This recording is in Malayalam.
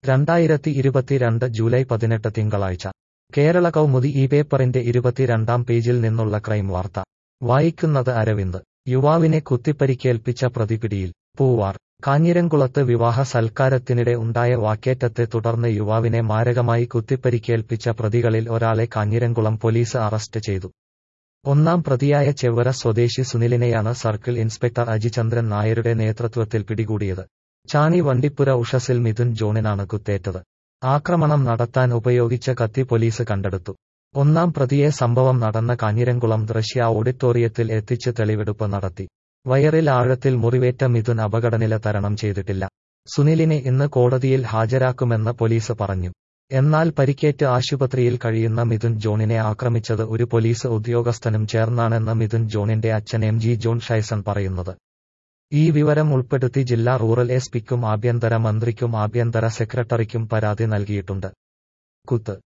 രണ്ടായിരത്തി ഇരുപത്തിരണ്ട് ജൂലൈ പതിനെട്ട് തിങ്കളാഴ്ച കേരള കൗമുദി ഈ പേപ്പറിന്റെ ഇരുപത്തിരണ്ടാം പേജിൽ നിന്നുള്ള ക്രൈം വാർത്ത വായിക്കുന്നത് അരവിന്ദ് യുവാവിനെ കുത്തിപ്പരിക്കേൽപ്പിച്ച പ്രതി പിടിയിൽ പൂവാർ കാഞ്ഞിരംകുളത്ത് വിവാഹ സൽക്കാരത്തിനിടെ ഉണ്ടായ വാക്കേറ്റത്തെ തുടർന്ന് യുവാവിനെ മാരകമായി കുത്തിപ്പരിക്കേൽപ്പിച്ച പ്രതികളിൽ ഒരാളെ കാഞ്ഞിരംകുളം പോലീസ് അറസ്റ്റ് ചെയ്തു ഒന്നാം പ്രതിയായ ചെവ്വര സ്വദേശി സുനിലിനെയാണ് സർക്കിൾ ഇൻസ്പെക്ടർ അജിചന്ദ്രൻ നായരുടെ നേതൃത്വത്തിൽ പിടികൂടിയത് ചാണി വണ്ടിപ്പുര ഉഷസിൽ മിഥുൻ ജോണിനാണ് കുത്തേറ്റത് ആക്രമണം നടത്താൻ ഉപയോഗിച്ച കത്തി പോലീസ് കണ്ടെടുത്തു ഒന്നാം പ്രതിയെ സംഭവം നടന്ന കാഞ്ഞിരംകുളം ദൃശ്യ ഓഡിറ്റോറിയത്തിൽ എത്തിച്ച് തെളിവെടുപ്പ് നടത്തി വയറിൽ ആഴത്തിൽ മുറിവേറ്റ മിഥുൻ അപകടനില തരണം ചെയ്തിട്ടില്ല സുനിലിനെ ഇന്ന് കോടതിയിൽ ഹാജരാക്കുമെന്ന് പോലീസ് പറഞ്ഞു എന്നാൽ പരിക്കേറ്റ് ആശുപത്രിയിൽ കഴിയുന്ന മിഥുൻ ജോണിനെ ആക്രമിച്ചത് ഒരു പോലീസ് ഉദ്യോഗസ്ഥനും ചേർന്നാണെന്ന് മിഥുൻ ജോണിന്റെ അച്ഛൻ എം ജി ജോൺ ഷൈസൺ പറയുന്നത് ഈ വിവരം ഉൾപ്പെടുത്തി ജില്ലാ റൂറൽ എസ് പിക്കും ആഭ്യന്തര മന്ത്രിക്കും ആഭ്യന്തര സെക്രട്ടറിക്കും പരാതി നൽകിയിട്ടുണ്ട് കുത്ത്